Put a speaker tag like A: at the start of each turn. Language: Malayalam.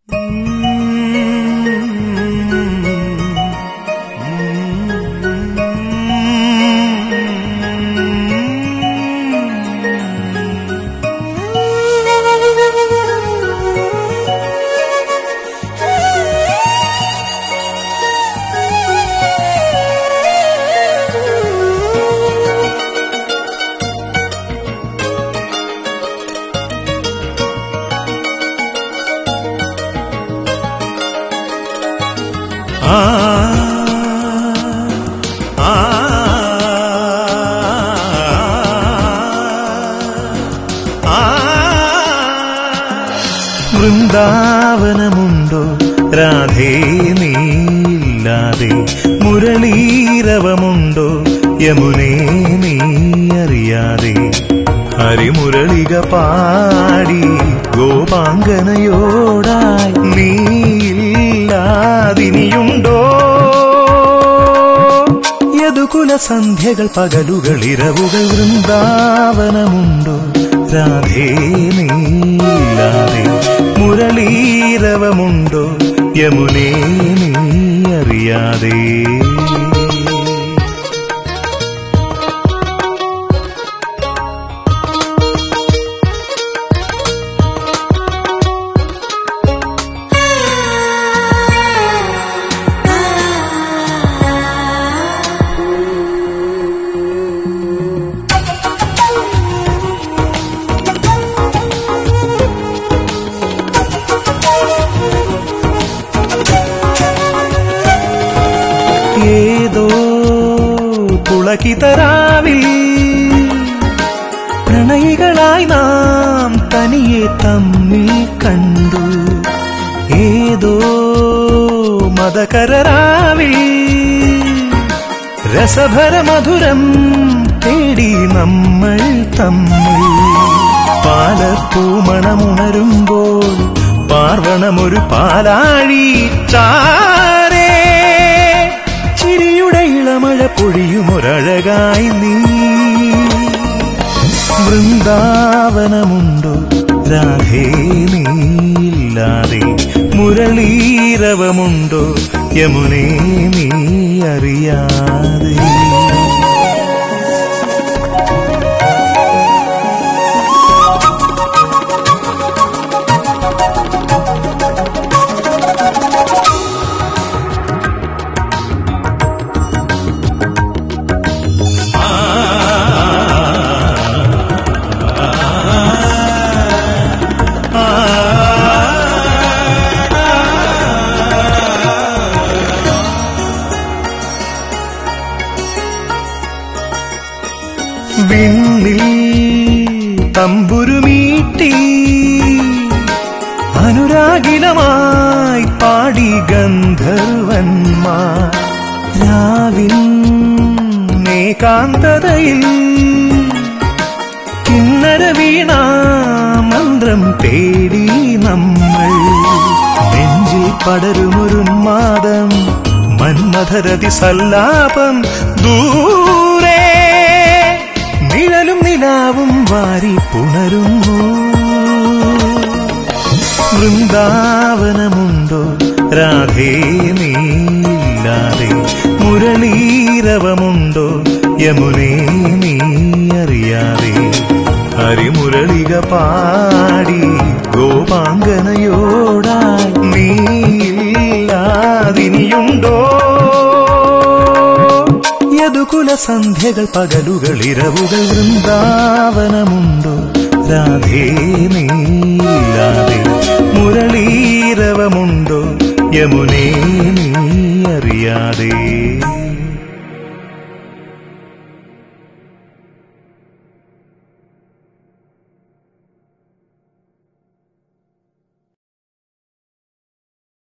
A: ആ ആ ആ വൃന്ദാവനമുണ്ടോ രാധേ നീയില്ലാതെ മുരളീരവമുണ്ടോ യമുനേ നീ അറിയാതെ ഹരിമുരളിക പാടി ഗോപാങ്കനയോടായി നീയില്ലാതിനിയുണ്ടോ യദുകുല സന്ധ്യകൾ പകലുകൾ ഇരവുകൾ വൃന്ദാവനമുണ്ടോ രാധേ നീയില്ലാതെ മുരളീരവമുണ്ടോ യമുനേ നീ അറിയാതെ ഏതോ പുളകിതരാവിൽ പ്രണയികളായി നാം തനിയെ തമ്മിൽ കണ്ടു ഏതോ മതകരരാവിൽ രസഭര മധുരം തേടി നമ്മൾ തമ്മിൽ പാലപ്പൂമണമുണരുമ്പോൾ പാർവണമൊരു പാലാഴി ചാരേ ചിരിയുടെ ഇളമഴ പൊഴിയുമൊരഴകായി നീ വൃന്ദാവനമുണ്ടോ രാധേ നീയില്ലാതെ മുരളീരവമുണ്ടോ യമുനേ നീ അറിയാതെ വിണ്ണിൽ തമ്പുരുമീട്ടി അനുരാഗിലമായി പാടി ഗന്ധർവന്മാർ രാവിൻ ഏകാന്തതയിൽ കിന്നര വീണ മന്ത്രം തേടി നമ്മൾ നെഞ്ചിൽ പടരുമൊരു മാതം മന്മഥരതി സല്ലാപം ദൂരെ നിഴലും നിലാവും വാരി പുണരുന്നു വൃന്ദാവനമുണ്ടോ രാധേ നീയില്ലാതെ മുരളീരവമുണ്ടോ യമുനേ നീ അറിയാതെ ഹരിമുരളിക പാടി ഗോപാങ്കനയോടായി നീയില്ലാതിനിയുണ്ടോ യദുകുല സന്ധ്യകൾ പകലുകൾ ഇരവുകൾ വൃന്ദാവനമുണ്ടോ രാധേ നീയില്ലാതെ മുരളീരവമുണ്ടോ യമുനേ നീ അറിയാതെ